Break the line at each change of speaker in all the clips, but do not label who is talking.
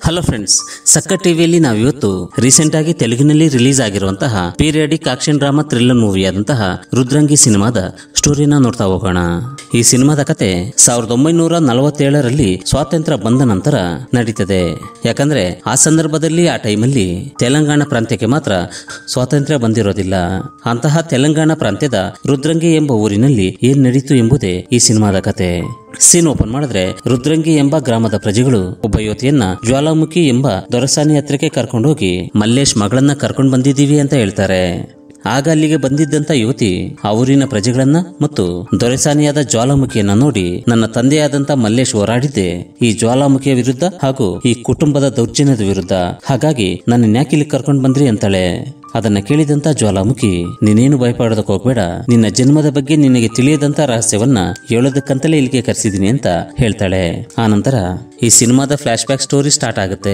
hello friends ಸಕ್ಕ ಟಿವಿಯಲ್ಲಿ ನಾವಿವತ್ತು recent ಆಗಿ ತೆಲುಗಿನಲ್ಲಿ ರಿಲೀಸ್ ಆಗಿರುವಂತಹ ಪೀರಿಯಾಡಿಕ್ ಆಕ್ಷನ್ ಡ್ರಾಮಾ ಥ್ರಿಲ್ಲರ್ ಮೂವಿಯಾದಂತಹ ರುದ್ರಂಗಿ ಸಿನಿಮಾದ ಸ್ಟೋರಿನ ನೋಡ್ತಾ ಹೋಗೋಣ ಈ ಸಿನಿಮಾದ ಕತೆ ಸಾವಿರದ ಒಂಬೈನೂರ ನಲವತ್ತೇಳರಲ್ಲಿ ಸ್ವಾತಂತ್ರ್ಯ ಬಂದ ನಂತರ ನಡೀತದೆ ಯಾಕಂದ್ರೆ ಆ ಸಂದರ್ಭದಲ್ಲಿ ಆ ಟೈಮಲ್ಲಿ ತೆಲಂಗಾಣ ಪ್ರಾಂತ್ಯಕ್ಕೆ ಮಾತ್ರ ಸ್ವಾತಂತ್ರ್ಯ ಬಂದಿರೋದಿಲ್ಲ ಅಂತಹ ತೆಲಂಗಾಣ ಪ್ರಾಂತ್ಯದ ರುದ್ರಂಗಿ ಎಂಬ ಊರಿನಲ್ಲಿ ಏನ್ ನಡೀತು ಎಂಬುದೇ ಈ ಸಿನಿಮಾದ ಕತೆ ಸೀನ್ ಓಪನ್ ಮಾಡಿದ್ರೆ ರುದ್ರಂಗಿ ಎಂಬ ಗ್ರಾಮದ ಪ್ರಜೆಗಳು ಒಬ್ಬ ಯುವತಿಯನ್ನ ಜ್ವಾಲಾಮುಖಿ ಎಂಬ ದೊರಸಾನಿ ಹತ್ರಕ್ಕೆ ಕರ್ಕೊಂಡೋಗಿ ಮಲ್ಲೇಶ್ ಮಗಳನ್ನ ಕರ್ಕೊಂಡು ಬಂದಿದ್ದೀವಿ ಅಂತ ಹೇಳ್ತಾರೆ ಆಗ ಅಲ್ಲಿಗೆ ಬಂದಿದ್ದಂತ ಯುವತಿ ಆ ಊರಿನ ಪ್ರಜೆಗಳನ್ನ ಮತ್ತು ದೊರೆಸಾನಿಯಾದ ಜ್ವಾಲಾಮುಖಿಯನ್ನ ನೋಡಿ ನನ್ನ ತಂದೆಯಾದಂತ ಮಲ್ಲೇಶ್ ಹೋರಾಡಿದ್ದೆ ಈ ಜ್ವಾಲಾಮುಖಿಯ ವಿರುದ್ಧ ಹಾಗೂ ಈ ಕುಟುಂಬದ ದೌರ್ಜನ್ಯದ ವಿರುದ್ಧ ಹಾಗಾಗಿ ನನ್ನ ನ್ಯಾಕಿಲಿ ಕರ್ಕೊಂಡು ಬಂದ್ರಿ ಅಂತಾಳೆ ಅದನ್ನ ಕೇಳಿದಂತ ಜ್ವಾಲಾಮುಖಿ ನೀನೇನು ಭಯಪಡೋದಕ್ಕೆ ಹೋಗ್ಬೇಡ ನಿನ್ನ ಜನ್ಮದ ಬಗ್ಗೆ ನಿನಗೆ ತಿಳಿಯದಂತ ರಹಸ್ಯವನ್ನ ಹೇಳೋದಕ್ಕಂತಲೇ ಇಲ್ಲಿಗೆ ಕರೆಸಿದೀನಿ ಅಂತ ಹೇಳ್ತಾಳೆ ಆನಂತರ ಈ ಸಿನಿಮಾದ ಫ್ಲಾಶ್ ಬ್ಯಾಕ್ ಸ್ಟೋರಿ ಸ್ಟಾರ್ಟ್ ಆಗುತ್ತೆ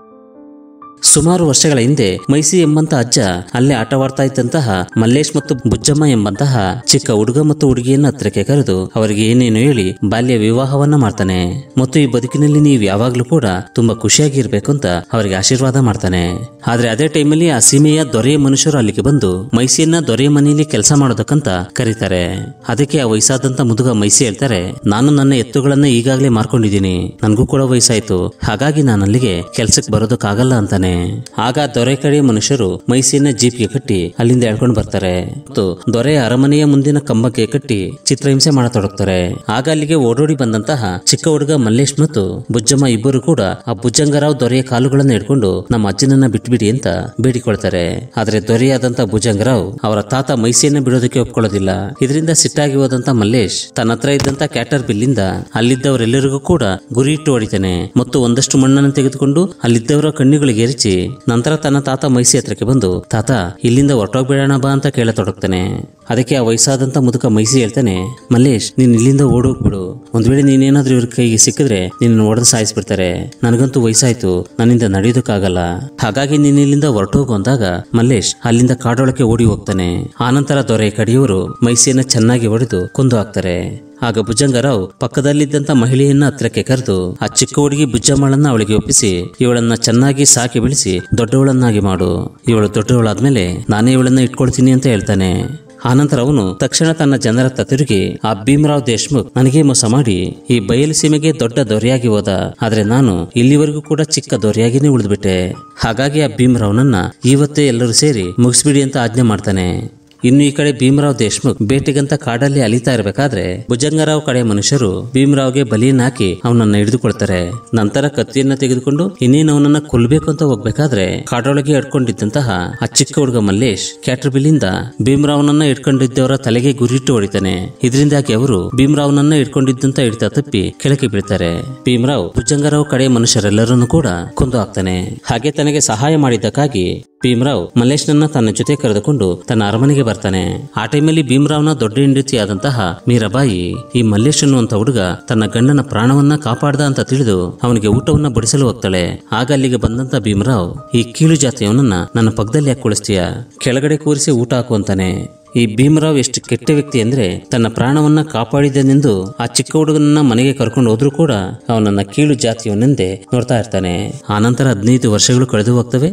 ಸುಮಾರು ವರ್ಷಗಳ ಹಿಂದೆ ಮೈಸಿ ಎಂಬಂತ ಅಜ್ಜ ಅಲ್ಲೇ ಆಟವಾಡ್ತಾ ಇದ್ದಂತಹ ಮಲ್ಲೇಶ್ ಮತ್ತು ಬುಜ್ಜಮ್ಮ ಎಂಬಂತಹ ಚಿಕ್ಕ ಹುಡುಗ ಮತ್ತು ಹುಡುಗಿಯನ್ನ ಹತ್ರಕ್ಕೆ ಕರೆದು ಅವರಿಗೆ ಏನೇನು ಹೇಳಿ ಬಾಲ್ಯ ವಿವಾಹವನ್ನ ಮಾಡ್ತಾನೆ ಮತ್ತು ಈ ಬದುಕಿನಲ್ಲಿ ನೀವು ಯಾವಾಗ್ಲೂ ಕೂಡ ತುಂಬಾ ಖುಷಿಯಾಗಿರ್ಬೇಕು ಅಂತ ಅವರಿಗೆ ಆಶೀರ್ವಾದ ಮಾಡ್ತಾನೆ ಆದ್ರೆ ಅದೇ ಟೈಮಲ್ಲಿ ಆ ಸೀಮೆಯ ದೊರೆಯ ಮನುಷ್ಯರು ಅಲ್ಲಿಗೆ ಬಂದು ಮೈಸಿಯನ್ನ ದೊರೆಯ ಮನೆಯಲ್ಲಿ ಕೆಲಸ ಮಾಡೋದಕ್ಕಂತ ಕರೀತಾರೆ ಅದಕ್ಕೆ ಆ ವಯಸ್ಸಾದಂತ ಮುದುಗ ಮೈಸಿ ಹೇಳ್ತಾರೆ ನಾನು ನನ್ನ ಎತ್ತುಗಳನ್ನ ಈಗಾಗಲೇ ಮಾರ್ಕೊಂಡಿದ್ದೀನಿ ನನಗೂ ಕೂಡ ವಯಸ್ಸಾಯ್ತು ಹಾಗಾಗಿ ನಾನು ಅಲ್ಲಿಗೆ ಕೆಲ್ಸಕ್ಕೆ ಬರೋದಕ್ಕಾಗಲ್ಲ ಅಂತಾನೆ ಆಗ ದೊರೆ ಕಡೆಯ ಮನುಷ್ಯರು ಮೈಸಿಯನ್ನ ಜೀಪ್ಗೆ ಕಟ್ಟಿ ಅಲ್ಲಿಂದ ಎಳ್ಕೊಂಡು ಬರ್ತಾರೆ ಮತ್ತು ದೊರೆಯ ಅರಮನೆಯ ಮುಂದಿನ ಕಂಬಕ್ಕೆ ಕಟ್ಟಿ ಚಿತ್ರಹಿಂಸೆ ಮಾಡತೊಡಗ್ತಾರೆ ಆಗ ಅಲ್ಲಿಗೆ ಓಡೋಡಿ ಬಂದಂತಹ ಚಿಕ್ಕ ಹುಡುಗ ಮಲ್ಲೇಶ್ ಮತ್ತು ಬುಜ್ಜಮ್ಮ ಇಬ್ಬರು ಕೂಡ ಆ ಭುಜಂಗರಾವ್ ದೊರೆಯ ಕಾಲುಗಳನ್ನ ಹಿಡ್ಕೊಂಡು ನಮ್ಮ ಅಜ್ಜನನ್ನ ಬಿಟ್ಬಿಡಿ ಅಂತ ಬೇಡಿಕೊಳ್ತಾರೆ ಆದ್ರೆ ದೊರೆಯಾದಂತ ಭುಜಂಗರಾವ್ ಅವರ ತಾತ ಮೈಸಿಯನ್ನ ಬಿಡೋದಕ್ಕೆ ಒಪ್ಕೊಳ್ಳೋದಿಲ್ಲ ಇದರಿಂದ ಸಿಟ್ಟಾಗಿ ಹೋದಂತ ಮಲ್ಲೇಶ್ ತನ್ನ ಹತ್ರ ಇದ್ದಂತ ಕ್ಯಾಟರ್ ಬಿಲ್ಲಿಂದ ಅಲ್ಲಿದ್ದವರೆಲ್ಲರಿಗೂ ಕೂಡ ಗುರಿ ಇಟ್ಟು ಹೊಡಿತಾನೆ ಮತ್ತು ಒಂದಷ್ಟು ಮಣ್ಣನ್ನು ತೆಗೆದುಕೊಂಡು ಅಲ್ಲಿದ್ದವರ ಕಣ್ಣುಗಳಿಗೆ ಎರಚಿ ನಂತರ ತನ್ನ ತಾತ ಮೈಸಿ ಹತ್ರಕ್ಕೆ ಬಂದು ತಾತ ಇಲ್ಲಿಂದ ಹೊರಟೋಗ್ಬೇಡಣ ಬಾ ಅಂತ ಕೇಳತೊಡಗ್ತಾನೆ ಅದಕ್ಕೆ ಆ ವಯಸ್ಸಾದಂತ ಮುದುಕ ಮೈಸಿ ಹೇಳ್ತಾನೆ ಮಲ್ಲೇಶ್ ನೀನ್ ಇಲ್ಲಿಂದ ಓಡೋಗ್ಬಿಡು ಒಂದ್ ವೇಳೆ ನೀನೇನಾದ್ರೂ ಇವ್ರ ಕೈಗೆ ಸಿಕ್ಕಿದ್ರೆ ನಿನ್ನ ಒಡೆದು ಸಾಯಿಸ್ಬಿಡ್ತಾರೆ ನನಗಂತೂ ವಯಸ್ಸಾಯ್ತು ನನ್ನಿಂದ ನಡೆಯೋದಕ್ಕಾಗಲ್ಲ ಹಾಗಾಗಿ ನೀನ್ ಇಲ್ಲಿಂದ ಹೊರಟೋಗು ಅಂದಾಗ ಮಲ್ಲೇಶ್ ಅಲ್ಲಿಂದ ಕಾಡೊಳಕ್ಕೆ ಓಡಿ ಹೋಗ್ತಾನೆ ಆನಂತರ ದೊರೆ ಕಡಿಯವರು ಮೈಸಿಯನ್ನ ಚೆನ್ನಾಗಿ ಹೊಡೆದು ಕೊಂದು ಹಾಕ್ತಾರೆ ಆಗ ಭುಜಂಗರಾವ್ ಪಕ್ಕದಲ್ಲಿದ್ದಂತ ಮಹಿಳೆಯನ್ನ ಹತ್ರಕ್ಕೆ ಕರೆದು ಆ ಚಿಕ್ಕ ಹುಡುಗಿ ಬುಜ್ಜಮ್ಮಳನ್ನ ಅವಳಿಗೆ ಒಪ್ಪಿಸಿ ಇವಳನ್ನ ಚೆನ್ನಾಗಿ ಸಾಕಿ ಬೆಳೆಸಿ ದೊಡ್ಡವಳನ್ನಾಗಿ ಮಾಡು ಇವಳು ದೊಡ್ಡವಳಾದ್ಮೇಲೆ ನಾನೇ ಇವಳನ್ನ ಇಟ್ಕೊಳ್ತೀನಿ ಅಂತ ಹೇಳ್ತಾನೆ ಆನಂತರ ಅವನು ತಕ್ಷಣ ತನ್ನ ಜನರತ್ತ ತಿರುಗಿ ಆ ಭೀಮರಾವ್ ದೇಶ್ಮುಖ್ ನನಗೆ ಮೋಸ ಮಾಡಿ ಈ ಬಯಲು ಸೀಮೆಗೆ ದೊಡ್ಡ ದೊರೆಯಾಗಿ ಹೋದ ಆದ್ರೆ ನಾನು ಇಲ್ಲಿವರೆಗೂ ಕೂಡ ಚಿಕ್ಕ ದೊರೆಯಾಗಿನೇ ಉಳಿದ್ಬಿಟ್ಟೆ ಹಾಗಾಗಿ ಆ ಭೀಮರಾವ್ನನ್ನ ಇವತ್ತೇ ಎಲ್ಲರೂ ಸೇರಿ ಮುಗಿಸ್ಬಿಡಿ ಅಂತ ಆಜ್ಞೆ ಮಾಡ್ತಾನೆ ಇನ್ನು ಈ ಕಡೆ ಭೀಮರಾವ್ ದೇಶ್ಮುಖ್ ಬೇಟೆಗಂತ ಕಾಡಲ್ಲಿ ಅಲಿತಾ ಇರಬೇಕಾದ್ರೆ ಭುಜಂಗರಾವ್ ಕಡೆ ಮನುಷ್ಯರು ಭೀಮರಾವ್ಗೆ ಬಲಿಯನ್ನ ಹಾಕಿ ಅವನನ್ನ ಹಿಡಿದುಕೊಳ್ತಾರೆ ನಂತರ ಕತ್ತಿಯನ್ನ ತೆಗೆದುಕೊಂಡು ಇನ್ನೇನು ಅವನನ್ನ ಕೊಲ್ಬೇಕು ಅಂತ ಹೋಗ್ಬೇಕಾದ್ರೆ ಕಾಡೊಳಗೆ ಹಿಡ್ಕೊಂಡಿದ್ದಂತಹ ಆ ಚಿಕ್ಕ ಹುಡುಗ ಮಲ್ಲೇಶ್ ಕ್ಯಾಟರ್ ಬಿಲ್ಲಿಂದ ಭೀಮರಾವ್ನನ್ನ ಹಿಡ್ಕೊಂಡಿದ್ದವರ ತಲೆಗೆ ಗುರಿಟ್ಟು ಹೊಡಿತಾನೆ ಇದರಿಂದಾಗಿ ಅವರು ಭೀಮರಾವ್ನನ್ನ ಹಿಡ್ಕೊಂಡಿದ್ದಂತ ಹಿಡಿತ ತಪ್ಪಿ ಕೆಳಗೆ ಬೀಳ್ತಾರೆ ಭೀಮರಾವ್ ಭುಜಂಗರಾವ್ ಕಡೆ ಮನುಷ್ಯರೆಲ್ಲರನ್ನೂ ಕೂಡ ಕೊಂದು ಹಾಕ್ತಾನೆ ಹಾಗೆ ತನಗೆ ಸಹಾಯ ಮಾಡಿದ್ದಕ್ಕಾಗಿ ಭೀಮರಾವ್ ಮಲ್ಲೇಶ್ನನ್ನ ತನ್ನ ಜೊತೆ ಕರೆದುಕೊಂಡು ತನ್ನ ಅರಮನೆಗೆ ಬರ್ತಾನೆ ಆ ಟೈಮಲ್ಲಿ ಭೀಮರಾವ್ನ ದೊಡ್ಡ ಹೆಂಡತಿಯಾದಂತಹ ಮೀರಾಬಾಯಿ ಈ ಮಲ್ಲೇಶ್ ಅನ್ನುವಂತ ಹುಡುಗ ತನ್ನ ಗಂಡನ ಪ್ರಾಣವನ್ನ ಕಾಪಾಡ್ದ ಅಂತ ತಿಳಿದು ಅವನಿಗೆ ಊಟವನ್ನ ಬಡಿಸಲು ಹೋಗ್ತಾಳೆ ಆಗ ಅಲ್ಲಿಗೆ ಬಂದಂತ ಭೀಮರಾವ್ ಈ ಕೀಳು ಜಾತಿಯವನನ್ನ ನನ್ನ ಪಕ್ಕದಲ್ಲಿ ಯಾಕೆ ಕುಳಿಸ್ತೀಯ ಕೆಳಗಡೆ ಕೂರಿಸಿ ಊಟ ಹಾಕು ಅಂತಾನೆ ಈ ಭೀಮರಾವ್ ಎಷ್ಟು ಕೆಟ್ಟ ವ್ಯಕ್ತಿ ಅಂದ್ರೆ ತನ್ನ ಪ್ರಾಣವನ್ನ ಕಾಪಾಡಿದನೆಂದು ಆ ಚಿಕ್ಕ ಹುಡುಗನನ್ನ ಮನೆಗೆ ಕರ್ಕೊಂಡು ಹೋದ್ರೂ ಕೂಡ ಅವನನ್ನ ಕೀಳು ಜಾತಿಯವನೆಂದೇ ನೋಡ್ತಾ ಇರ್ತಾನೆ ಆನಂತರ ಹದಿನೈದು ವರ್ಷಗಳು ಕಳೆದು ಹೋಗ್ತವೆ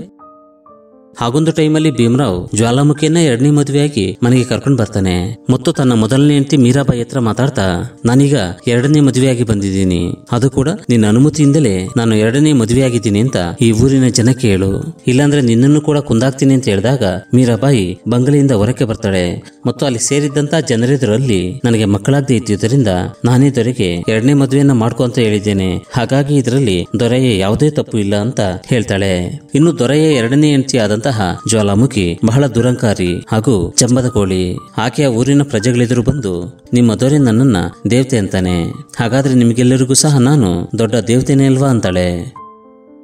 ಹಾಗೊಂದು ಟೈಮಲ್ಲಿ ಭೀಮರಾವ್ ಜ್ವಾಲಾಮುಖಿಯನ್ನ ಎರಡನೇ ಮದುವೆಯಾಗಿ ಮನೆಗೆ ಕರ್ಕೊಂಡು ಬರ್ತಾನೆ ಮತ್ತು ತನ್ನ ಮೊದಲನೇ ಹೆಂಡತಿ ಮೀರಾಬಾಯಿ ಹತ್ರ ಮಾತಾಡ್ತಾ ನಾನೀಗ ಎರಡನೇ ಮದುವೆಯಾಗಿ ಬಂದಿದ್ದೀನಿ ಅದು ಕೂಡ ನಿನ್ನ ಅನುಮತಿಯಿಂದಲೇ ನಾನು ಎರಡನೇ ಮದುವೆಯಾಗಿದ್ದೀನಿ ಅಂತ ಈ ಊರಿನ ಜನಕ್ಕೆ ಹೇಳು ಇಲ್ಲಾಂದ್ರೆ ನಿನ್ನನ್ನು ಕೂಡ ಕುಂದಾಕ್ತೀನಿ ಅಂತ ಹೇಳಿದಾಗ ಮೀರಾಬಾಯಿ ಬಂಗಲೆಯಿಂದ ಹೊರಕ್ಕೆ ಬರ್ತಾಳೆ ಮತ್ತು ಅಲ್ಲಿ ಸೇರಿದ್ದಂತ ಜನರೆದುರಲ್ಲಿ ನನಗೆ ಮಕ್ಕಳಾಗದೆ ಇದ್ದುದರಿಂದ ನಾನೇ ದೊರೆಗೆ ಎರಡನೇ ಮದುವೆಯನ್ನ ಮಾಡ್ಕೊ ಅಂತ ಹೇಳಿದ್ದೇನೆ ಹಾಗಾಗಿ ಇದರಲ್ಲಿ ದೊರೆಯ ಯಾವುದೇ ತಪ್ಪು ಇಲ್ಲ ಅಂತ ಹೇಳ್ತಾಳೆ ಇನ್ನು ದೊರೆಯ ಎರಡನೇ ಹೆಂಡತಿ ಆದಂತಹ ಜ್ವಾಲಾಮುಖಿ ಬಹಳ ದುರಂಕಾರಿ ಹಾಗೂ ಚಂಬದ ಕೋಳಿ ಆಕೆಯ ಊರಿನ ಪ್ರಜೆಗಳೆದುರು ಬಂದು ನಿಮ್ಮ ದೊರೆ ನನ್ನನ್ನ ದೇವತೆ ಅಂತಾನೆ ಹಾಗಾದ್ರೆ ನಿಮಗೆಲ್ಲರಿಗೂ ಸಹ ನಾನು ದೊಡ್ಡ ದೇವತೆನೇ ಅಲ್ವಾ ಅಂತಾಳೆ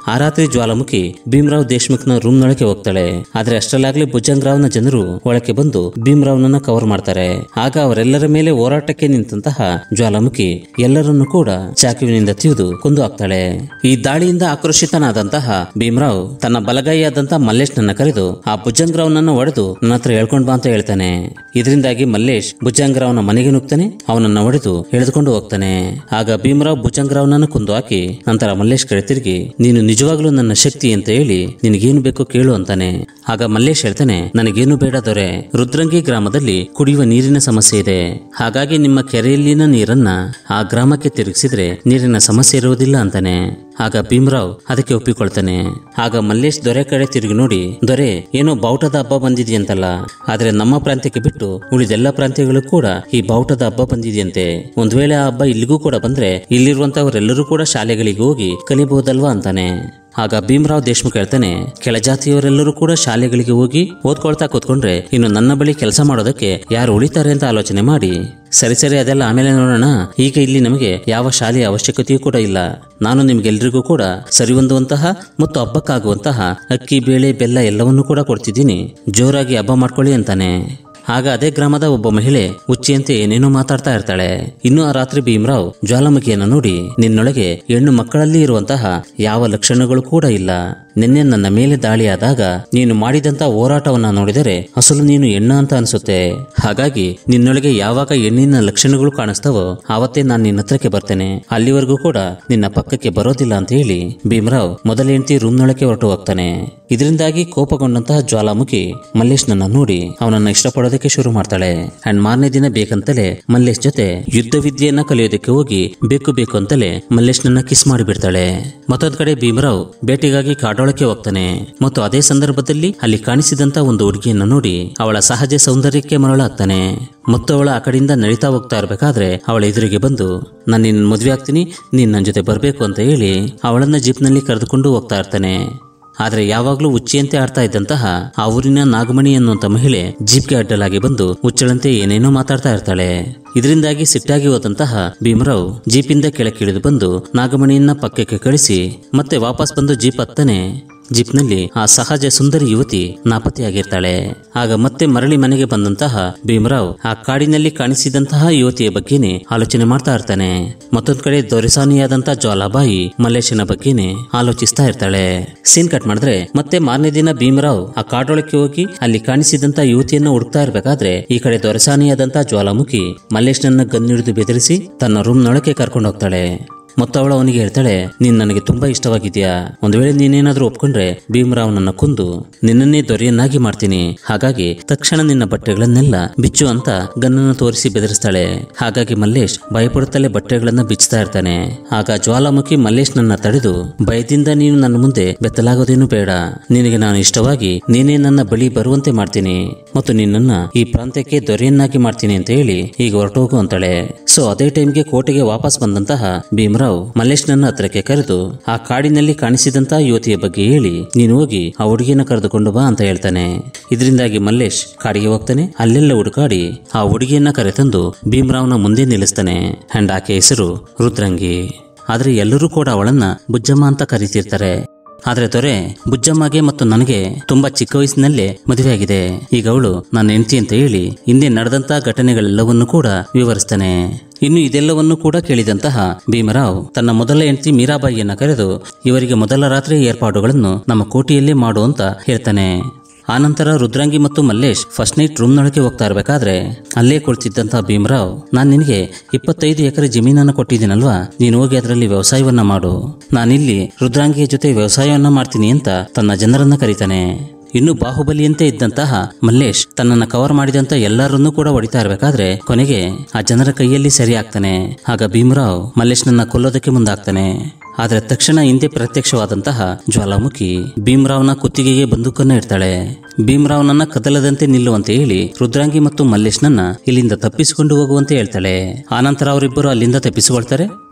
ಆ ರಾತ್ರಿ ಜ್ವಾಲಾಮುಖಿ ಭೀಮರಾವ್ ದೇಶ್ಮುಖ್ನ ರೂಮ್ನೊಳಗೆ ಹೋಗ್ತಾಳೆ ಆದ್ರೆ ಅಷ್ಟರಲ್ಲಾಗ್ಲಿ ಭುಜಂಗರಾವ್ನ ಜನರು ಒಳಕ್ಕೆ ಬಂದು ಭೀಮರಾವ್ನನ್ನ ಕವರ್ ಮಾಡ್ತಾರೆ ಆಗ ಅವರೆಲ್ಲರ ಮೇಲೆ ಹೋರಾಟಕ್ಕೆ ನಿಂತಹ ಜ್ವಾಲಾಮುಖಿ ಎಲ್ಲರನ್ನೂ ಕೂಡ ಚಾಕುವಿನಿಂದ ತಿವಿದು ಕೊಂದು ಹಾಕ್ತಾಳೆ ಈ ದಾಳಿಯಿಂದ ಆಕ್ರೋಶಿತನಾದಂತಹ ಭೀಮರಾವ್ ತನ್ನ ಬಲಗೈಯಾದಂತಹ ಮಲ್ಲೇಶ್ನನ್ನ ಕರೆದು ಆ ಭುಜಂಗರಾವ್ನನ್ನ ಹೊಡೆದು ನನ್ನ ಹತ್ರ ಹೇಳ್ಕೊಂಡ್ ಬಾ ಅಂತ ಹೇಳ್ತಾನೆ ಇದರಿಂದಾಗಿ ಮಲ್ಲೇಶ್ ಭುಜಂಗರಾವ್ನ ಮನೆಗೆ ನುಗ್ತಾನೆ ಅವನನ್ನ ಹೊಡೆದು ಎಳೆದುಕೊಂಡು ಹೋಗ್ತಾನೆ ಆಗ ಭೀಮರಾವ್ ಭುಜಂಗರಾವ್ನನ್ನ ಕುಂದು ಹಾಕಿ ನಂತರ ಮಲ್ಲೇಶ್ ಕಡೆ ತಿರುಗಿ ನೀನು ನಿಜವಾಗ್ಲೂ ನನ್ನ ಶಕ್ತಿ ಅಂತ ಹೇಳಿ ನಿನಗೇನು ಬೇಕೋ ಕೇಳು ಅಂತಾನೆ ಆಗ ಮಲ್ಲೇಶ್ ಹೇಳ್ತಾನೆ ನನಗೇನು ಬೇಡ ದೊರೆ ರುದ್ರಂಗಿ ಗ್ರಾಮದಲ್ಲಿ ಕುಡಿಯುವ ನೀರಿನ ಸಮಸ್ಯೆ ಇದೆ ಹಾಗಾಗಿ ನಿಮ್ಮ ಕೆರೆಯಲ್ಲಿನ ನೀರನ್ನ ಆ ಗ್ರಾಮಕ್ಕೆ ತಿರುಗಿಸಿದ್ರೆ ನೀರಿನ ಸಮಸ್ಯೆ ಇರುವುದಿಲ್ಲ ಅಂತಾನೆ ಆಗ ಭೀಮರಾವ್ ಅದಕ್ಕೆ ಒಪ್ಪಿಕೊಳ್ತಾನೆ ಆಗ ಮಲ್ಲೇಶ್ ದೊರೆ ಕಡೆ ತಿರುಗಿ ನೋಡಿ ದೊರೆ ಏನೋ ಬಾವುಟದ ಹಬ್ಬ ಬಂದಿದೆಯಂತಲ್ಲ ಆದ್ರೆ ನಮ್ಮ ಪ್ರಾಂತ್ಯಕ್ಕೆ ಬಿಟ್ಟು ಉಳಿದೆಲ್ಲ ಪ್ರಾಂತ್ಯಗಳು ಕೂಡ ಈ ಬಾವುಟದ ಹಬ್ಬ ಬಂದಿದೆಯಂತೆ ಒಂದ್ ವೇಳೆ ಆ ಹಬ್ಬ ಇಲ್ಲಿಗೂ ಕೂಡ ಬಂದ್ರೆ ಇಲ್ಲಿರುವಂತವರೆಲ್ಲರೂ ಕೂಡ ಶಾಲೆಗಳಿಗೆ ಹೋಗಿ ಕಲಿಬಹುದಲ್ವಾ ಅಂತಾನೆ ಆಗ ಭೀಮರಾವ್ ದೇಶ್ಮುಖ್ ಹೇಳ್ತಾನೆ ಕೆಳಜಾತಿಯವರೆಲ್ಲರೂ ಕೂಡ ಶಾಲೆಗಳಿಗೆ ಹೋಗಿ ಓದ್ಕೊಳ್ತಾ ಕೂತ್ಕೊಂಡ್ರೆ ಇನ್ನು ನನ್ನ ಬಳಿ ಕೆಲಸ ಮಾಡೋದಕ್ಕೆ ಯಾರು ಉಳಿತಾರೆ ಅಂತ ಆಲೋಚನೆ ಮಾಡಿ ಸರಿ ಸರಿ ಅದೆಲ್ಲ ಆಮೇಲೆ ನೋಡೋಣ ಈಗ ಇಲ್ಲಿ ನಮಗೆ ಯಾವ ಶಾಲೆಯ ಅವಶ್ಯಕತೆಯೂ ಕೂಡ ಇಲ್ಲ ನಾನು ನಿಮ್ಗೆಲ್ರಿಗೂ ಕೂಡ ಸರಿ ಹೊಂದುವಂತಹ ಮತ್ತು ಹಬ್ಬಕ್ಕಾಗುವಂತಹ ಅಕ್ಕಿ ಬೇಳೆ ಬೆಲ್ಲ ಎಲ್ಲವನ್ನೂ ಕೂಡ ಕೊಡ್ತಿದ್ದೀನಿ ಜೋರಾಗಿ ಹಬ್ಬ ಮಾಡ್ಕೊಳ್ಳಿ ಅಂತಾನೆ ಆಗ ಅದೇ ಗ್ರಾಮದ ಒಬ್ಬ ಮಹಿಳೆ ಉಚ್ಚಿಯಂತೆ ಏನೇನೋ ಮಾತಾಡ್ತಾ ಇರ್ತಾಳೆ ಇನ್ನು ಆ ರಾತ್ರಿ ಭೀಮರಾವ್ ಜ್ವಾಲಾಮುಖಿಯನ್ನು ನೋಡಿ ನಿನ್ನೊಳಗೆ ಹೆಣ್ಣು ಮಕ್ಕಳಲ್ಲಿ ಇರುವಂತಹ ಯಾವ ಲಕ್ಷಣಗಳು ಕೂಡ ಇಲ್ಲ ನಿನ್ನೆ ನನ್ನ ಮೇಲೆ ದಾಳಿಯಾದಾಗ ನೀನು ಮಾಡಿದಂತ ಹೋರಾಟವನ್ನ ನೋಡಿದರೆ ಅಸಲು ನೀನು ಹೆಣ್ಣ ಅಂತ ಅನಿಸುತ್ತೆ ಹಾಗಾಗಿ ನಿನ್ನೊಳಗೆ ಯಾವಾಗ ಹೆಣ್ಣಿನ ಲಕ್ಷಣಗಳು ಕಾಣಿಸ್ತಾವೋ ಆವತ್ತೇ ನಾನು ನಿನ್ನ ಹತ್ರಕ್ಕೆ ಬರ್ತೇನೆ ಅಲ್ಲಿವರೆಗೂ ಕೂಡ ನಿನ್ನ ಪಕ್ಕಕ್ಕೆ ಬರೋದಿಲ್ಲ ಅಂತ ಹೇಳಿ ಭೀಮರಾವ್ ಮೊದಲ ಹೆಂಡತಿ ರೂಮ್ನೊಳಗೆ ಹೊರಟು ಹೋಗ್ತಾನೆ ಇದರಿಂದಾಗಿ ಕೋಪಗೊಂಡಂತಹ ಜ್ವಾಲಾಮುಖಿ ಮಲ್ಲೇಶ್ನನ್ನ ನೋಡಿ ಅವನನ್ನ ಇಷ್ಟಪಡೋದಕ್ಕೆ ಶುರು ಮಾಡ್ತಾಳೆ ಅಂಡ್ ಮಾರನೇ ದಿನ ಬೇಕಂತಲೇ ಮಲ್ಲೇಶ್ ಜೊತೆ ಯುದ್ಧ ವಿದ್ಯೆಯನ್ನ ಕಲಿಯೋದಕ್ಕೆ ಹೋಗಿ ಬೇಕು ಬೇಕು ಅಂತಲೇ ಮಲ್ಲೇಶ್ನನ್ನ ಕಿಸ್ ಮಾಡಿಬಿಡ್ತಾಳೆ ಮತ್ತೊಂದ್ ಕಡೆ ಭೀಮರಾವ್ ಬೇಟೆಗಾಗಿ ಕಾಡೊಳಕ್ಕೆ ಹೋಗ್ತಾನೆ ಮತ್ತು ಅದೇ ಸಂದರ್ಭದಲ್ಲಿ ಅಲ್ಲಿ ಕಾಣಿಸಿದಂತ ಒಂದು ಹುಡುಗಿಯನ್ನ ನೋಡಿ ಅವಳ ಸಹಜ ಸೌಂದರ್ಯಕ್ಕೆ ಮರಳಾಗ್ತಾನೆ ಮತ್ತು ಅವಳ ಆ ಕಡೆಯಿಂದ ನಡೀತಾ ಹೋಗ್ತಾ ಇರ್ಬೇಕಾದ್ರೆ ಅವಳ ಎದುರಿಗೆ ಬಂದು ನಾನು ನಿನ್ನ ಮದುವೆ ಆಗ್ತೀನಿ ನೀನ್ ನನ್ನ ಜೊತೆ ಬರಬೇಕು ಅಂತ ಹೇಳಿ ಅವಳನ್ನ ಜೀಪ್ನಲ್ಲಿ ಕರೆದುಕೊಂಡು ಹೋಗ್ತಾ ಇರ್ತಾನೆ ಆದ್ರೆ ಯಾವಾಗ್ಲೂ ಉಚ್ಚಿಯಂತೆ ಆಡ್ತಾ ಇದ್ದಂತಹ ಆ ಊರಿನ ನಾಗಮಣಿ ಅನ್ನುವಂತ ಮಹಿಳೆ ಜೀಪ್ಗೆ ಅಡ್ಡಲಾಗಿ ಬಂದು ಹುಚ್ಚಳಂತೆ ಏನೇನೋ ಮಾತಾಡ್ತಾ ಇರ್ತಾಳೆ ಇದರಿಂದಾಗಿ ಸಿಟ್ಟಾಗಿ ಹೋದಂತಹ ಭೀಮರಾವ್ ಜೀಪಿಂದ ಕೆಳಕ್ಕಿಳಿದು ಬಂದು ನಾಗಮಣಿಯನ್ನ ಪಕ್ಕಕ್ಕೆ ಕಳಿಸಿ ಮತ್ತೆ ವಾಪಸ್ ಬಂದು ಜೀಪ್ ಹತ್ತನೆ ಜೀಪ್ನಲ್ಲಿ ಆ ಸಹಜ ಸುಂದರಿ ಯುವತಿ ನಾಪತ್ತೆಯಾಗಿರ್ತಾಳೆ ಆಗ ಮತ್ತೆ ಮರಳಿ ಮನೆಗೆ ಬಂದಂತಹ ಭೀಮರಾವ್ ಆ ಕಾಡಿನಲ್ಲಿ ಕಾಣಿಸಿದಂತಹ ಯುವತಿಯ ಬಗ್ಗೆನೇ ಆಲೋಚನೆ ಮಾಡ್ತಾ ಇರ್ತಾನೆ ಮತ್ತೊಂದ್ ಕಡೆ ದೊರೆಸಾನಿಯಾದಂತಹ ಜ್ವಾಲಾಬಾಯಿ ಮಲ್ಲೇಶನ ಬಗ್ಗೆನೇ ಆಲೋಚಿಸ್ತಾ ಇರ್ತಾಳೆ ಸೀನ್ ಕಟ್ ಮಾಡಿದ್ರೆ ಮತ್ತೆ ಮಾರನೇ ದಿನ ಭೀಮರಾವ್ ಆ ಕಾಡೊಳಕ್ಕೆ ಹೋಗಿ ಅಲ್ಲಿ ಕಾಣಿಸಿದಂತ ಯುವತಿಯನ್ನ ಹುಡುಕ್ತಾ ಇರ್ಬೇಕಾದ್ರೆ ಈ ಕಡೆ ದೊರೆಸಾನಿಯಾದಂತಹ ಜ್ವಾಲಾಮುಖಿ ಮಲ್ಲೇಶ್ನನ್ನ ಗನ್ನಿಡಿದು ಬೆದರಿಸಿ ತನ್ನ ರೂಮ್ನೊಳಗೆ ಕರ್ಕೊಂಡು ಹೋಗ್ತಾಳೆ ಮತ್ತು ಅವಳು ಅವನಿಗೆ ಹೇಳ್ತಾಳೆ ನೀನ್ ನನಗೆ ತುಂಬಾ ಇಷ್ಟವಾಗಿದ್ಯಾ ಒಂದು ವೇಳೆ ನೀನೇನಾದ್ರೂ ಒಪ್ಕೊಂಡ್ರೆ ಭೀಮರಾವ್ನನ್ನ ಕೊಂದು ನಿನ್ನನ್ನೇ ದೊರೆಯನ್ನಾಗಿ ಮಾಡ್ತೀನಿ ಹಾಗಾಗಿ ತಕ್ಷಣ ನಿನ್ನ ಬಟ್ಟೆಗಳನ್ನೆಲ್ಲ ಬಿಚ್ಚು ಅಂತ ಗನ್ನನ್ನು ತೋರಿಸಿ ಬೆದರಿಸ್ತಾಳೆ ಹಾಗಾಗಿ ಮಲ್ಲೇಶ್ ಭಯಪಡುತ್ತಲೇ ಬಟ್ಟೆಗಳನ್ನ ಬಿಚ್ಚುತ್ತಾ ಇರ್ತಾನೆ ಆಗ ಜ್ವಾಲಾಮುಖಿ ಮಲ್ಲೇಶ್ನನ್ನ ತಡೆದು ಭಯದಿಂದ ನೀನು ನನ್ನ ಮುಂದೆ ಬೆತ್ತಲಾಗೋದೇನು ಬೇಡ ನಿನಗೆ ನಾನು ಇಷ್ಟವಾಗಿ ನೀನೇ ನನ್ನ ಬಳಿ ಬರುವಂತೆ ಮಾಡ್ತೀನಿ ಮತ್ತು ನಿನ್ನನ್ನ ಈ ಪ್ರಾಂತ್ಯಕ್ಕೆ ದೊರೆಯನ್ನಾಗಿ ಮಾಡ್ತೀನಿ ಅಂತ ಹೇಳಿ ಈಗ ಹೊರಟೋಗು ಅಂತಾಳೆ ಸೊ ಅದೇ ಟೈಮ್ಗೆ ಕೋಟೆಗೆ ವಾಪಸ್ ಬಂದಂತಹ ಭೀಮರಾವ್ ಮಲ್ಲೇಶ್ನನ್ನ ಹತ್ರಕ್ಕೆ ಕರೆದು ಆ ಕಾಡಿನಲ್ಲಿ ಕಾಣಿಸಿದಂತಹ ಯುವತಿಯ ಬಗ್ಗೆ ಹೇಳಿ ನೀನು ಹೋಗಿ ಆ ಹುಡುಗಿಯನ್ನ ಕರೆದುಕೊಂಡು ಬಾ ಅಂತ ಹೇಳ್ತಾನೆ ಇದರಿಂದಾಗಿ ಮಲ್ಲೇಶ್ ಕಾಡಿಗೆ ಹೋಗ್ತಾನೆ ಅಲ್ಲೆಲ್ಲ ಹುಡುಕಾಡಿ ಆ ಹುಡುಗಿಯನ್ನ ಕರೆತಂದು ಭೀಮರಾವ್ನ ಮುಂದೆ ನಿಲ್ಲಿಸ್ತಾನೆ ಅಂಡ್ ಆಕೆ ಹೆಸರು ರುದ್ರಂಗಿ ಆದ್ರೆ ಎಲ್ಲರೂ ಕೂಡ ಅವಳನ್ನ ಬುಜ್ಜಮ್ಮ ಅಂತ ಕರೀತಿರ್ತಾರೆ ಆದ್ರೆ ದೊರೆ ಬುಜ್ಜಮ್ಮಗೆ ಮತ್ತು ನನಗೆ ತುಂಬಾ ಚಿಕ್ಕ ವಯಸ್ಸಿನಲ್ಲೇ ಮದುವೆಯಾಗಿದೆ ಈಗ ಅವಳು ನನ್ನ ಹೆಂಡತಿ ಅಂತ ಹೇಳಿ ಹಿಂದೆ ನಡೆದಂತ ಘಟನೆಗಳೆಲ್ಲವನ್ನೂ ಕೂಡ ವಿವರಿಸ್ತಾನೆ ಇನ್ನು ಇದೆಲ್ಲವನ್ನೂ ಕೂಡ ಕೇಳಿದಂತಹ ಭೀಮರಾವ್ ತನ್ನ ಮೊದಲ ಹೆಂಡತಿ ಮೀರಾಬಾಯಿಯನ್ನ ಕರೆದು ಇವರಿಗೆ ಮೊದಲ ರಾತ್ರಿ ಏರ್ಪಾಡುಗಳನ್ನು ನಮ್ಮ ಕೋಟೆಯಲ್ಲೇ ಮಾಡು ಅಂತ ಹೇಳ್ತಾನೆ ಆನಂತರ ರುದ್ರಂಗಿ ಮತ್ತು ಮಲ್ಲೇಶ್ ಫಸ್ಟ್ ನೈಟ್ ರೂಮ್ನೊಳಗೆ ಹೋಗ್ತಾ ಇರಬೇಕಾದ್ರೆ ಅಲ್ಲೇ ಕುಳಿತಿದ್ದಂತಹ ಭೀಮರಾವ್ ನಾನು ನಿನಗೆ ಇಪ್ಪತ್ತೈದು ಎಕರೆ ಜಮೀನನ್ನು ಕೊಟ್ಟಿದ್ದೀನಲ್ವಾ ನೀನು ಹೋಗಿ ಅದರಲ್ಲಿ ವ್ಯವಸಾಯವನ್ನ ಮಾಡು ನಾನಿಲ್ಲಿ ರುದ್ರಾಂಗಿಯ ಜೊತೆ ವ್ಯವಸಾಯವನ್ನ ಮಾಡ್ತೀನಿ ಅಂತ ತನ್ನ ಜನರನ್ನ ಕರೀತಾನೆ ಇನ್ನು ಬಾಹುಬಲಿಯಂತೆ ಇದ್ದಂತಹ ಮಲ್ಲೇಶ್ ತನ್ನನ್ನ ಕವರ್ ಮಾಡಿದಂತ ಎಲ್ಲರನ್ನೂ ಕೂಡ ಹೊಡಿತಾ ಇರಬೇಕಾದ್ರೆ ಕೊನೆಗೆ ಆ ಜನರ ಕೈಯಲ್ಲಿ ಸರಿ ಆಗ್ತಾನೆ ಆಗ ಭೀಮರಾವ್ ಮಲ್ಲೇಶ್ನನ್ನ ಕೊಲ್ಲೋದಕ್ಕೆ ಮುಂದಾಗ್ತಾನೆ ಆದ್ರೆ ತಕ್ಷಣ ಹಿಂದೆ ಪ್ರತ್ಯಕ್ಷವಾದಂತಹ ಜ್ವಾಲಾಮುಖಿ ಭೀಮರಾವ್ನ ಕುತ್ತಿಗೆಗೆ ಬಂದೂಕನ್ನ ಇಡ್ತಾಳೆ ಭೀಮರಾವ್ನನ್ನ ಕದಲದಂತೆ ನಿಲ್ಲುವಂತೆ ಹೇಳಿ ರುದ್ರಾಂಗಿ ಮತ್ತು ಮಲ್ಲೇಶ್ನನ್ನ ಇಲ್ಲಿಂದ ತಪ್ಪಿಸಿಕೊಂಡು ಹೋಗುವಂತೆ ಹೇಳ್ತಾಳೆ ಆನಂತರ ಅವರಿಬ್ಬರು ಅಲ್ಲಿಂದ ತಪ್ಪಿಸಿಕೊಳ್ತಾರೆ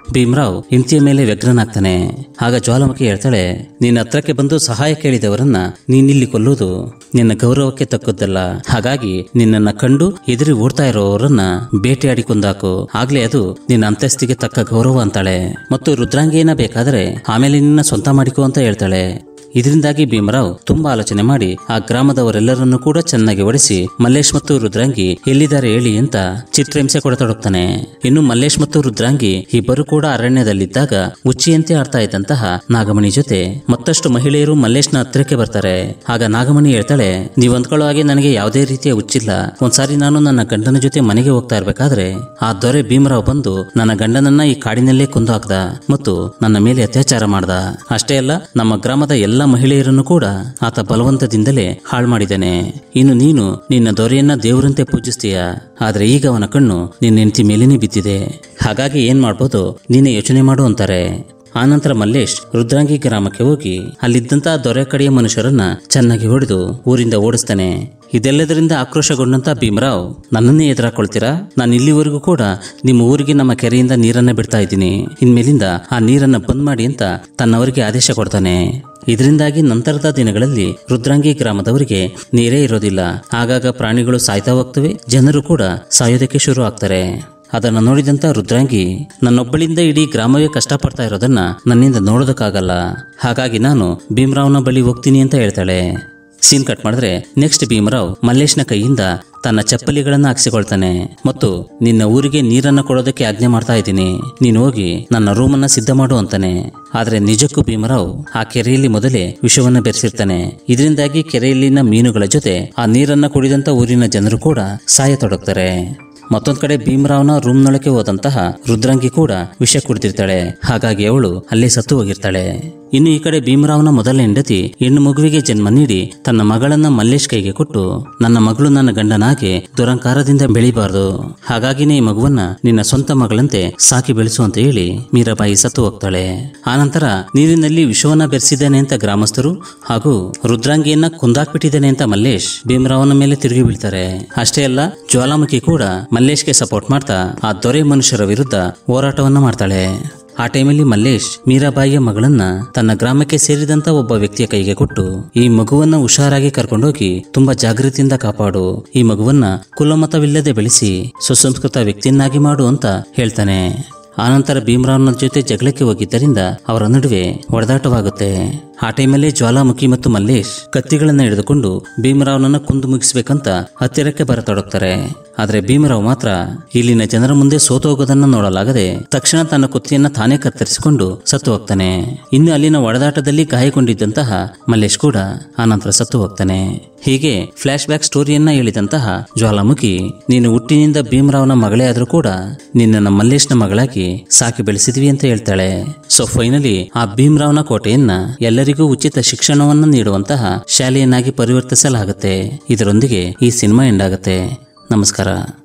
ಭೀಮ್ರಾವ್ ಹೆಂಡತಿಯ ಮೇಲೆ ವ್ಯಗ್ರನಾಗ್ತಾನೆ ಆಗ ಜ್ವಾಲಾಮುಖಿ ಹೇಳ್ತಾಳೆ ನಿನ್ನ ಹತ್ರಕ್ಕೆ ಬಂದು ಸಹಾಯ ಕೇಳಿದವರನ್ನ ನೀನಿಲ್ಲಿ ಕೊಲ್ಲುವುದು ನಿನ್ನ ಗೌರವಕ್ಕೆ ತಕ್ಕದ್ದಲ್ಲ ಹಾಗಾಗಿ ನಿನ್ನನ್ನ ಕಂಡು ಎದುರಿ ಓಡ್ತಾ ಇರೋವರನ್ನ ಬೇಟೆಯಾಡಿ ಕೊಂದಾಕು ಆಗ್ಲೇ ಅದು ನಿನ್ನ ಅಂತಸ್ತಿಗೆ ತಕ್ಕ ಗೌರವ ಅಂತಾಳೆ ಮತ್ತು ರುದ್ರಾಂಗಿಯನ್ನ ಬೇಕಾದರೆ ಆಮೇಲೆ ನಿನ್ನ ಸ್ವಂತ ಮಾಡಿಕೋ ಅಂತ ಹೇಳ್ತಾಳೆ ಇದರಿಂದಾಗಿ ಭೀಮರಾವ್ ತುಂಬಾ ಆಲೋಚನೆ ಮಾಡಿ ಆ ಗ್ರಾಮದವರೆಲ್ಲರನ್ನೂ ಕೂಡ ಚೆನ್ನಾಗಿ ಒಡಿಸಿ ಮಲ್ಲೇಶ್ ಮತ್ತು ರುದ್ರಾಂಗಿ ಎಲ್ಲಿದ್ದಾರೆ ಹೇಳಿ ಅಂತ ಚಿತ್ರಹಿಂಸೆ ಕೊಡತೊಡಗ್ತಾನೆ ಇನ್ನು ಮಲ್ಲೇಶ್ ಮತ್ತು ರುದ್ರಾಂಗಿ ಇಬ್ಬರು ಕೂಡ ಅರಣ್ಯದಲ್ಲಿದ್ದಾಗ ಉಚ್ಚಿಯಂತೆ ಆಡ್ತಾ ಇದ್ದಂತಹ ನಾಗಮಣಿ ಜೊತೆ ಮತ್ತಷ್ಟು ಮಹಿಳೆಯರು ಮಲ್ಲೇಶ್ನ ಹತ್ರಕ್ಕೆ ಬರ್ತಾರೆ ಆಗ ನಾಗಮಣಿ ಹೇಳ್ತಾಳೆ ನೀವ್ ಅಂದ್ಕೊಳ್ಳೋ ಹಾಗೆ ನನಗೆ ಯಾವುದೇ ರೀತಿಯ ಹುಚ್ಚಿಲ್ಲ ಒಂದ್ಸಾರಿ ನಾನು ನನ್ನ ಗಂಡನ ಜೊತೆ ಮನೆಗೆ ಹೋಗ್ತಾ ಇರ್ಬೇಕಾದ್ರೆ ಆ ದೊರೆ ಭೀಮರಾವ್ ಬಂದು ನನ್ನ ಗಂಡನನ್ನ ಈ ಕಾಡಿನಲ್ಲೇ ಕೊಂದು ಹಾಕ್ದ ಮತ್ತು ನನ್ನ ಮೇಲೆ ಅತ್ಯಾಚಾರ ಮಾಡ್ದ ಅಷ್ಟೇ ಅಲ್ಲ ನಮ್ಮ ಗ್ರಾಮದ ಎಲ್ಲ ಮಹಿಳೆಯರನ್ನು ಕೂಡ ಆತ ಬಲವಂತದಿಂದಲೇ ಹಾಳು ಮಾಡಿದ್ದಾನೆ ಇನ್ನು ನೀನು ನಿನ್ನ ದೊರೆಯನ್ನ ದೇವರಂತೆ ಪೂಜಿಸ್ತೀಯ ಆದ್ರೆ ಈಗ ಅವನ ಕಣ್ಣು ನಿನ್ನ ಹೆಂಡತಿ ಮೇಲೇನೆ ಬಿದ್ದಿದೆ ಹಾಗಾಗಿ ಏನ್ ಮಾಡ್ಬೋದು ನೀನೇ ಯೋಚನೆ ಮಾಡು ಅಂತಾರೆ ಆನಂತರ ಮಲ್ಲೇಶ್ ರುದ್ರಾಂಗಿ ಗ್ರಾಮಕ್ಕೆ ಹೋಗಿ ಅಲ್ಲಿದ್ದಂತ ದೊರೆ ಕಡೆಯ ಮನುಷ್ಯರನ್ನ ಚೆನ್ನಾಗಿ ಹೊಡೆದು ಊರಿಂದ ಓಡಿಸ್ತಾನೆ ಇದೆಲ್ಲದರಿಂದ ಆಕ್ರೋಶಗೊಂಡಂತ ಭೀಮರಾವ್ ನನ್ನನ್ನೇ ಎದುರಾಕೊಳ್ತೀರಾ ನಾನು ಇಲ್ಲಿವರೆಗೂ ಕೂಡ ನಿಮ್ಮ ಊರಿಗೆ ನಮ್ಮ ಕೆರೆಯಿಂದ ನೀರನ್ನ ಬಿಡ್ತಾ ಇದ್ದೀನಿ ಇನ್ಮೇಲಿಂದ ಆ ನೀರನ್ನ ಬಂದ್ ಮಾಡಿ ಅಂತ ತನ್ನವರಿಗೆ ಆದೇಶ ಕೊಡ್ತಾನೆ ಇದರಿಂದಾಗಿ ನಂತರದ ದಿನಗಳಲ್ಲಿ ರುದ್ರಾಂಗಿ ಗ್ರಾಮದವರಿಗೆ ನೀರೇ ಇರೋದಿಲ್ಲ ಆಗಾಗ ಪ್ರಾಣಿಗಳು ಸಾಯ್ತಾ ಹೋಗ್ತವೆ ಜನರು ಕೂಡ ಸಾಯೋದಕ್ಕೆ ಶುರು ಆಗ್ತಾರೆ ಅದನ್ನು ನೋಡಿದಂತ ರುದ್ರಾಂಗಿ ನನ್ನೊಬ್ಬಳಿಂದ ಇಡೀ ಗ್ರಾಮವೇ ಕಷ್ಟಪಡ್ತಾ ಇರೋದನ್ನ ನನ್ನಿಂದ ನೋಡೋದಕ್ಕಾಗಲ್ಲ ಹಾಗಾಗಿ ನಾನು ಭೀಮರಾವ್ನ ಬಳಿ ಹೋಗ್ತೀನಿ ಅಂತ ಹೇಳ್ತಾಳೆ ಸೀನ್ ಕಟ್ ಮಾಡಿದ್ರೆ ನೆಕ್ಸ್ಟ್ ಭೀಮರಾವ್ ಮಲ್ಲೇಶ್ನ ಕೈಯಿಂದ ತನ್ನ ಚಪ್ಪಲಿಗಳನ್ನ ಹಾಕ್ಸಿಕೊಳ್ತಾನೆ ಮತ್ತು ನಿನ್ನ ಊರಿಗೆ ನೀರನ್ನ ಕೊಡೋದಕ್ಕೆ ಆಜ್ಞೆ ಮಾಡ್ತಾ ಇದ್ದೀನಿ ನೀನು ಹೋಗಿ ನನ್ನ ರೂಮನ್ನ ಸಿದ್ಧ ಮಾಡು ಅಂತಾನೆ ಆದ್ರೆ ನಿಜಕ್ಕೂ ಭೀಮರಾವ್ ಆ ಕೆರೆಯಲ್ಲಿ ಮೊದಲೇ ವಿಷವನ್ನ ಬೆರೆಸಿರ್ತಾನೆ ಇದರಿಂದಾಗಿ ಕೆರೆಯಲ್ಲಿನ ಮೀನುಗಳ ಜೊತೆ ಆ ನೀರನ್ನ ಕುಡಿದಂತ ಊರಿನ ಜನರು ಕೂಡ ಸಾಯತೊಡಗ್ತಾರೆ ಮತ್ತೊಂದ್ ಕಡೆ ಭೀಮರಾವ್ನ ರೂಮ್ನೊಳಗೆ ಹೋದಂತಹ ರುದ್ರಂಗಿ ಕೂಡ ವಿಷ ಕುಡಿದಿರ್ತಾಳೆ ಹಾಗಾಗಿ ಅವಳು ಅಲ್ಲೇ ಸತ್ತು ಹೋಗಿರ್ತಾಳೆ ಇನ್ನು ಈ ಕಡೆ ಭೀಮರಾವ್ನ ಮೊದಲ ಹೆಂಡತಿ ಹೆಣ್ಣು ಮಗುವಿಗೆ ಜನ್ಮ ನೀಡಿ ತನ್ನ ಮಗಳನ್ನ ಮಲ್ಲೇಶ್ ಕೈಗೆ ಕೊಟ್ಟು ನನ್ನ ಮಗಳು ನನ್ನ ಗಂಡನಾಗೆ ದುರಂಕಾರದಿಂದ ಬೆಳಿಬಾರ್ದು ಹಾಗಾಗಿನೇ ಈ ಮಗುವನ್ನ ನಿನ್ನ ಸ್ವಂತ ಮಗಳಂತೆ ಸಾಕಿ ಬೆಳೆಸು ಅಂತ ಹೇಳಿ ಮೀರಾಬಾಯಿ ಸತ್ತು ಹೋಗ್ತಾಳೆ ಆನಂತರ ನೀರಿನಲ್ಲಿ ವಿಷವನ್ನ ಬೆರೆಸಿದ್ದಾನೆ ಅಂತ ಗ್ರಾಮಸ್ಥರು ಹಾಗೂ ರುದ್ರಾಂಗಿಯನ್ನ ಕೊಂದಾಕ್ಬಿಟ್ಟಿದ್ದಾನೆ ಅಂತ ಮಲ್ಲೇಶ್ ಭೀಮರಾವನ ಮೇಲೆ ತಿರುಗಿ ಬೀಳ್ತಾರೆ ಅಷ್ಟೇ ಅಲ್ಲ ಜ್ವಾಲಾಮುಖಿ ಕೂಡ ಮಲ್ಲೇಶ್ಗೆ ಸಪೋರ್ಟ್ ಮಾಡ್ತಾ ಆ ದೊರೆ ಮನುಷ್ಯರ ವಿರುದ್ಧ ಹೋರಾಟವನ್ನ ಮಾಡ್ತಾಳೆ ಆ ಟೈಮಲ್ಲಿ ಮಲ್ಲೇಶ್ ಮೀರಾಬಾಯಿಯ ಮಗಳನ್ನ ತನ್ನ ಗ್ರಾಮಕ್ಕೆ ಸೇರಿದಂತ ಒಬ್ಬ ವ್ಯಕ್ತಿಯ ಕೈಗೆ ಕೊಟ್ಟು ಈ ಮಗುವನ್ನ ಹುಷಾರಾಗಿ ಕರ್ಕೊಂಡೋಗಿ ತುಂಬಾ ಜಾಗೃತಿಯಿಂದ ಕಾಪಾಡು ಈ ಮಗುವನ್ನ ಕುಲಮತವಿಲ್ಲದೆ ಬೆಳೆಸಿ ಸುಸಂಸ್ಕೃತ ವ್ಯಕ್ತಿಯನ್ನಾಗಿ ಮಾಡು ಅಂತ ಹೇಳ್ತಾನೆ ಆನಂತರ ಭೀಮರಾವ್ನ ಜೊತೆ ಜಗಳಕ್ಕೆ ಹೋಗಿದ್ದರಿಂದ ಅವರ ನಡುವೆ ಹೊಡೆದಾಟವಾಗುತ್ತೆ ಆ ಟೈಮಲ್ಲಿ ಜ್ವಾಲಾಮುಖಿ ಮತ್ತು ಮಲ್ಲೇಶ್ ಕತ್ತಿಗಳನ್ನ ಹಿಡಿದುಕೊಂಡು ಭೀಮರಾವ್ನನ್ನ ಕುಂದು ಮುಗಿಸ್ಬೇಕಂತ ಹತ್ತಿರಕ್ಕೆ ಬರತೊಡಗ್ತಾರೆ ಆದ್ರೆ ಭೀಮರಾವ್ ಮಾತ್ರ ಇಲ್ಲಿನ ಜನರ ಮುಂದೆ ಸೋತು ಹೋಗೋದನ್ನ ನೋಡಲಾಗದೆ ತಕ್ಷಣ ತನ್ನ ಕುತ್ತಿಯನ್ನ ತಾನೇ ಕತ್ತರಿಸಿಕೊಂಡು ಸತ್ತು ಹೋಗ್ತಾನೆ ಇನ್ನು ಅಲ್ಲಿನ ಒಡೆದಾಟದಲ್ಲಿ ಗಾಯಗೊಂಡಿದ್ದಂತಹ ಮಲ್ಲೇಶ್ ಕೂಡ ಆನಂತರ ಸತ್ತು ಹೋಗ್ತಾನೆ ಹೀಗೆ ಫ್ಲಾಶ್ ಬ್ಯಾಕ್ ಸ್ಟೋರಿಯನ್ನ ಹೇಳಿದಂತಹ ಜ್ವಾಲಾಮುಖಿ ನೀನು ಹುಟ್ಟಿನಿಂದ ಭೀಮರಾವ್ನ ಮಗಳೇ ಆದ್ರೂ ಕೂಡ ನಿನ್ನನ್ನ ಮಲ್ಲೇಶ್ನ ಮಗಳಾಗಿ ಸಾಕಿ ಬೆಳೆಸಿದ್ವಿ ಅಂತ ಹೇಳ್ತಾಳೆ ಸೊ ಫೈನಲಿ ಆ ಭೀಮರಾವ್ನ ಕೋಟೆಯನ್ನ ಎಲ್ಲರಿಗೂ ಉಚಿತ ಶಿಕ್ಷಣವನ್ನ ನೀಡುವಂತಹ ಶಾಲೆಯನ್ನಾಗಿ ಪರಿವರ್ತಿಸಲಾಗುತ್ತೆ ಇದರೊಂದಿಗೆ ಈ ಸಿನಿಮಾ ಎಂಡ್ ಆಗುತ್ತೆ ನಮಸ್ಕಾರ